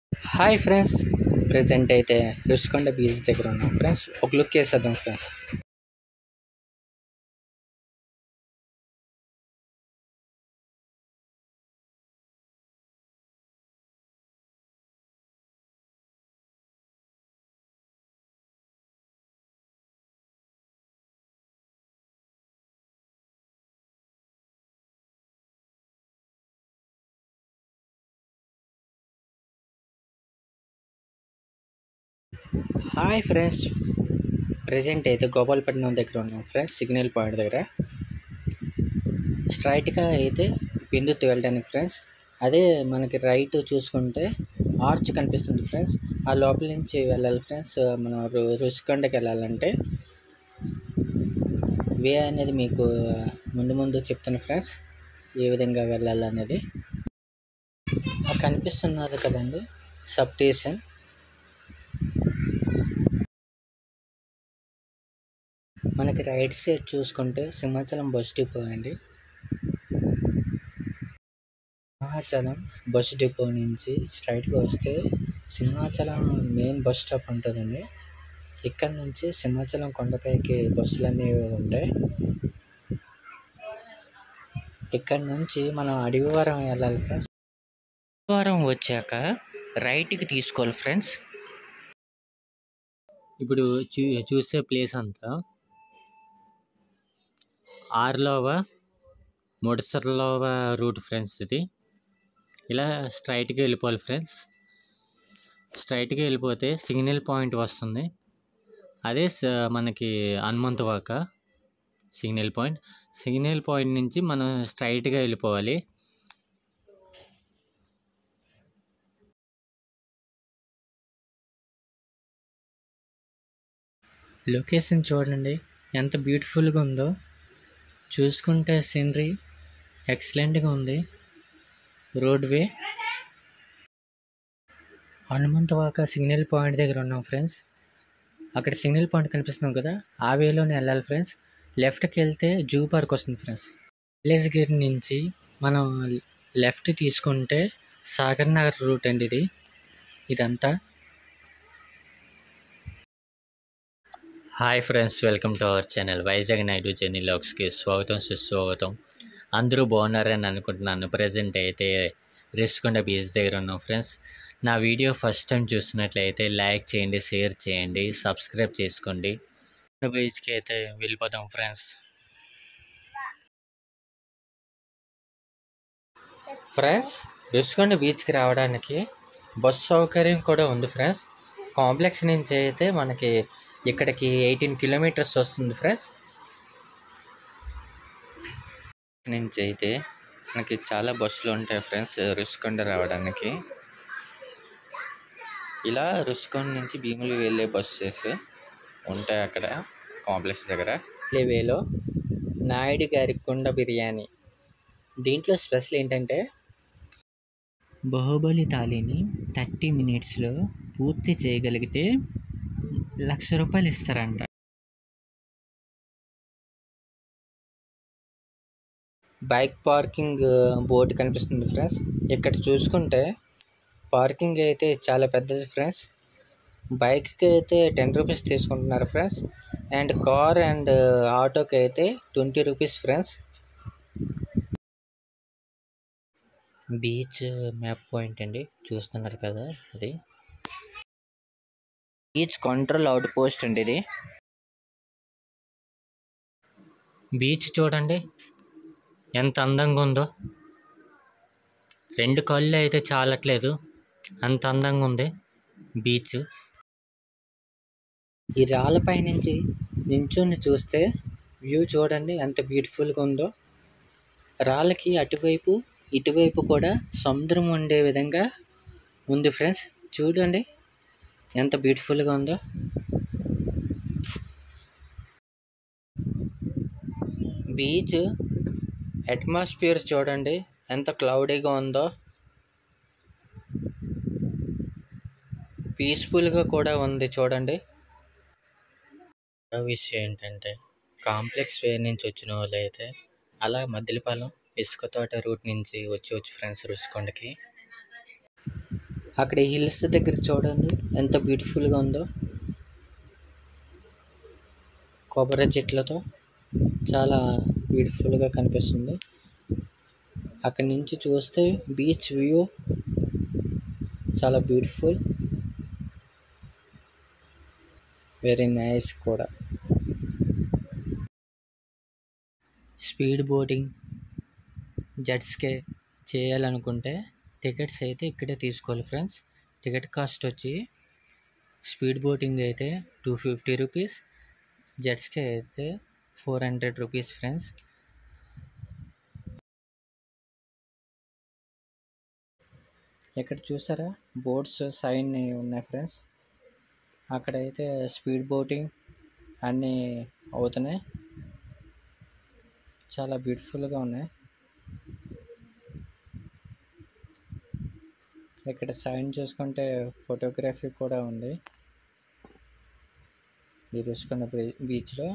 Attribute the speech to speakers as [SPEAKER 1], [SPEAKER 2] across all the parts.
[SPEAKER 1] hi friends present అయితే Rushikonda beach దగ్గర ఉన్నాం ఫ్రెండ్స్ ఒక లుక్ వేసేద్దాం ఫ్రెండ్స్ హాయ్ ఫ్రెండ్స్ ప్రజెంట్ అయితే గోపాలపట్నం దగ్గర ఉన్నాం ఫ్రెండ్స్ సిగ్నల్ పాయింట్ దగ్గర స్ట్రైట్గా అయితే బిందుతు వెళ్ళడానికి ఫ్రెండ్స్ అదే మనకి రైట్ చూసుకుంటే ఆర్చ్ కనిపిస్తుంది ఫ్రెండ్స్ ఆ లోపల నుంచి వెళ్ళాలి ఫ్రెండ్స్ మనం రు- రుషికొండకి వెళ్ళాలంటే వే అనేది మీకు ముందు ముందు చెప్తాను ఫ్రెండ్స్ ఏ విధంగా వెళ్ళాలనేది ఆ కనిపిస్తున్నది కదండి సబ్ స్టేషన్ మనకి రైట్ సైడ్ చూసుకుంటే సింహాచలం బస్ డిపో అండి సింహాచలం బస్ డిపో నుంచి స్ట్రైట్గా వస్తే సింహాచలం మెయిన్ బస్ స్టాప్ ఉంటుందండి ఇక్కడ నుంచి సింహాచలం కొండపైకి బస్సులు అనేవి ఉంటాయి ఇక్కడ నుంచి మనం అడవివరం వెళ్ళాలి ఫ్రెండ్స్ అడవివరం వచ్చాక రైట్కి తీసుకోవాలి ఫ్రెండ్స్ ఇప్పుడు చూ చూసే ప్లేస్ అంతా ఆరులోవ ముడసర్లోవ రూట్ ఫ్రెండ్స్ ఇది ఇలా స్ట్రైట్గా వెళ్ళిపోవాలి ఫ్రెండ్స్ స్ట్రైట్గా వెళ్ళిపోతే సిగ్నల్ పాయింట్ వస్తుంది అదే స- మనకి Hanumanthavaka signal point signal point నుంచి మనం స్ట్రైట్గా వెళ్ళిపోవాలి లొకేషన్ చూడండి ఎంత బ్యూటిఫుల్గా ఉందో చూసుకుంటే సీనరీ ఎక్సలెంట్గా ఉంది రోడ్వే హనుమంతవాక సిగ్నల్ పాయింట్ దగ్గర ఉన్నాం ఫ్రెండ్స్ అక్కడ సిగ్నల్ పాయింట్ కనిపిస్తున్నాం కదా ఆ వేలోనే వెళ్ళాలి ఫ్రెండ్స్ లెఫ్ట్కి వెళ్తే జూ పార్క్ వస్తుంది ఫ్రెండ్స్ విలేజ్ గేట్ నుంచి మనం లెఫ్ట్ తీసుకుంటే సాగర్ నగర్ రూట్ అండి ఇది ఇదంతా hi friends welcome to our channel Vizag night journey లాగ్స్కి స్వాగతం సుస్వాగతం అందరూ బాగున్నారని అనుకుంటున్నాను ప్రజెంట్ అయితే రిస్కొండ బీచ్ దగ్గర ఉన్నాం ఫ్రెండ్స్ నా వీడియో ఫస్ట్ టైం చూసినట్లయితే లైక్ చేయండి షేర్ చేయండి సబ్స్క్రైబ్ చేసుకోండి బీచ్కి అయితే వెళ్ళిపోతాం ఫ్రెండ్స్ ఫ్రెండ్స్ రుషికొండ బీచ్కి రావడానికి బస్ సౌకర్యం కూడా ఉంది ఫ్రెండ్స్ కాంప్లెక్స్ నుంచి అయితే మనకి ఇక్కడికి ఎయిటీన్ కిలోమీటర్స్ వస్తుంది ఫ్రెండ్స్ నుంచి అయితే మనకి చాలా బస్సులు ఉంటాయి ఫ్రెండ్స్ రుషికొండ రావడానికి ఇలా రుషికొండ నుంచి భీములు వెళ్ళే బస్సెస్ ఉంటాయి అక్కడ కాంప్లెక్స్ దగ్గర వేలో నాయుడు గారి కుండ బిర్యానీ దీంట్లో స్పెషల్ ఏంటంటే బాహుబలి థాలీని థర్టీ మినిట్స్లో పూర్తి చేయగలిగితే లక్ష రూపాయలు ఇస్తారంట బైక్ పార్కింగ్ బోర్డు కనిపిస్తుంది ఫ్రెండ్స్ ఇక్కడ చూసుకుంటే పార్కింగ్ అయితే చాలా పెద్దది ఫ్రెండ్స్ బైక్కి అయితే టెన్ రూపీస్ తీసుకుంటున్నారు ఫ్రెండ్స్ అండ్ కార్ అండ్ ఆటోకి అయితే twenty rupees friends beach map point అండి చూస్తున్నారు కదా అది బీచ్ కంట్రోల్ అవుట్ పోస్ట్ అండి ఇది బీచ్ చూడండి ఎంత అందంగా ఉందో రెండు కళ్ళు అయితే చాలట్లేదు అంత అందంగా ఉంది బీచ్ ఈ రాళ్ళపై నుంచి నించుని చూస్తే వ్యూ చూడండి ఎంత బ్యూటిఫుల్గా ఉందో రాళ్ళకి అటువైపు ఇటువైపు కూడా సముద్రం ఉండే విధంగా ఉంది ఫ్రెండ్స్ చూడండి ఎంత బ్యూటిఫుల్గా ఉందో బీచ్ అట్మాస్ఫియర్ చూడండి ఎంత క్లౌడీగా ఉందో పీస్ఫుల్గా కూడా ఉంది చూడండి మరో విషయం ఏంటంటే కాంప్లెక్స్ వే నుంచి వచ్చిన వాళ్ళు అయితే అలా మద్దిలపాలెం ఇసుక తోట రూట్ నుంచి వచ్చి వచ్చి ఫ్రెండ్స్ రుషికొండకి అక్కడ హిల్స్ దగ్గర చూడండి ఎంత బ్యూటిఫుల్గా ఉందో కొబ్బరి చెట్లతో చాలా బ్యూటిఫుల్గా కనిపిస్తుంది అక్కడి నుంచి చూస్తే బీచ్ వ్యూ చాలా బ్యూటిఫుల్ వెరీ నైస్ కూడా స్పీడ్ బోటింగ్ జెట్స్కే చేయాలనుకుంటే టికెట్స్ అయితే ఇక్కడే తీసుకోవాలి ఫ్రెండ్స్ టికెట్ కాస్ట్ వచ్చి స్పీడ్ బోటింగ్ అయితే టూ ఫిఫ్టీ రూపీస్ జెట్స్కే అయితే ఫోర్ హండ్రెడ్ రూపీస్ ఫ్రెండ్స్ ఇక్కడ చూసారా బోట్స్ సైన్ ఉన్నాయి ఫ్రెండ్స్ అక్కడైతే స్పీడ్ బోటింగ్ అన్నీ అవుతున్నాయి చాలా బ్యూటిఫుల్గా ఉన్నాయి ఇక్కడ సైన్ చూసుకుంటే ఫోటోగ్రఫీ కూడా ఉంది ఈ రుషికొండ బీచ్లో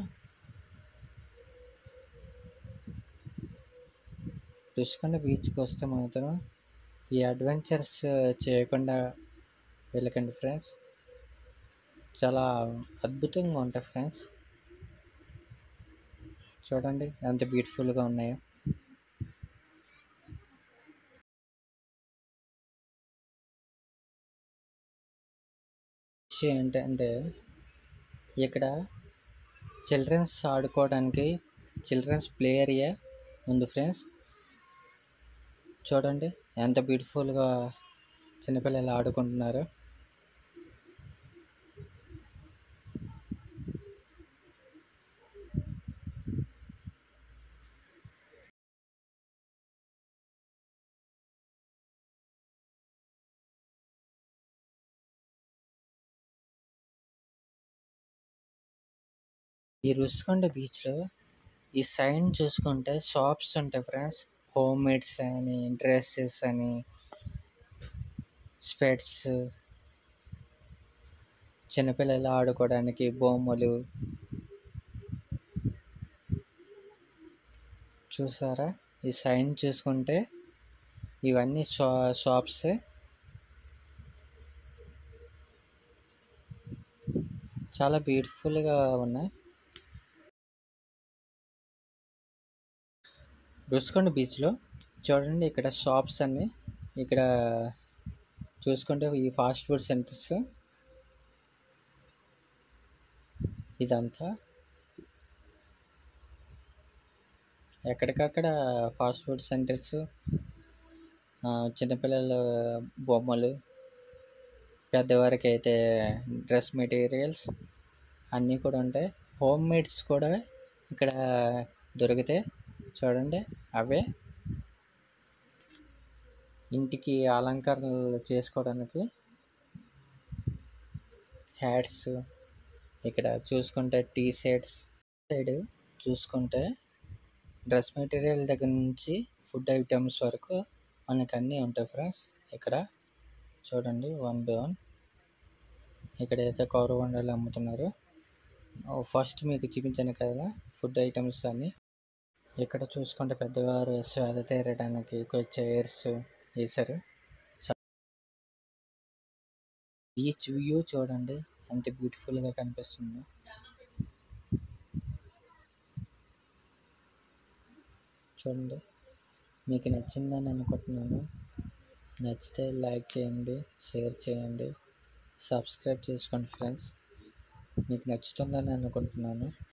[SPEAKER 1] రుషికొండ బీచ్కి వస్తే మాత్రం ఈ అడ్వెంచర్స్ చేయకుండా వెళ్ళకండి ఫ్రెండ్స్ చాలా అద్భుతంగా ఉంటాయి ఫ్రెండ్స్ చూడండి ఎంత బ్యూటిఫుల్గా ఉన్నాయో విషయం ఏంటంటే ఇక్కడ చిల్డ్రన్స్ ఆడుకోవడానికి చిల్డ్రన్స్ ప్లే ఏరియా ఉంది ఫ్రెండ్స్ చూడండి ఎంత బ్యూటిఫుల్గా చిన్నపిల్లలు ఆడుకుంటున్నారు ఈ రుషికొండ బీచ్లో ఈ సైన్ చూసుకుంటే షాప్స్ ఉంటాయి ఫ్రెండ్స్ హోమ్ మేడ్స్ అని డ్రెస్సెస్ అని స్పెట్స్ చిన్నపిల్లలు ఆడుకోవడానికి బొమ్మలు చూసారా ఈ సైన్ చూసుకుంటే ఇవన్నీ షా షాప్సే చాలా బ్యూటిఫుల్గా ఉన్నాయి రుషికొండ బీచ్లో చూడండి ఇక్కడ షాప్స్ అన్నీ ఇక్కడ చూసుకుంటే ఈ ఫాస్ట్ ఫుడ్ సెంటర్స్ ఇదంతా ఎక్కడికక్కడ ఫాస్ట్ ఫుడ్ సెంటర్స్ చిన్నపిల్లల బొమ్మలు పెద్దవారికి అయితే డ్రెస్ మెటీరియల్స్ అన్నీ కూడా ఉంటాయి హోమ్ మేడ్స్ కూడా ఇక్కడ దొరికితే చూడండి అవే ఇంటికి అలంకరణలు చేసుకోవడానికి హ్యాట్స్ ఇక్కడ చూసుకుంటే టీ షర్ట్స్ సైడ్ చూసుకుంటే డ్రెస్ మెటీరియల్ దగ్గర నుంచి ఫుడ్ ఐటమ్స్ వరకు మనకు అన్నీ ఉంటాయి ఫ్రెండ్స్ ఇక్కడ చూడండి వన్ బై వన్ ఇక్కడైతే కౌరవ వండలు అమ్ముతున్నారు ఫస్ట్ మీకు చూపించాను కదా ఫుడ్ ఐటమ్స్ అన్నీ ఇక్కడ చూసుకుంటే పెద్దవారు సేద తీరడానికి చైర్స్ వేశారు బీచ్ వ్యూ చూడండి ఎంత బ్యూటిఫుల్గా కనిపిస్తుందో చూడండి మీకు నచ్చిందని అనుకుంటున్నాను నచ్చితే లైక్ చేయండి షేర్ చేయండి సబ్స్క్రైబ్ చేసుకోండి ఫ్రెండ్స్ మీకు నచ్చుతుందని అనుకుంటున్నాను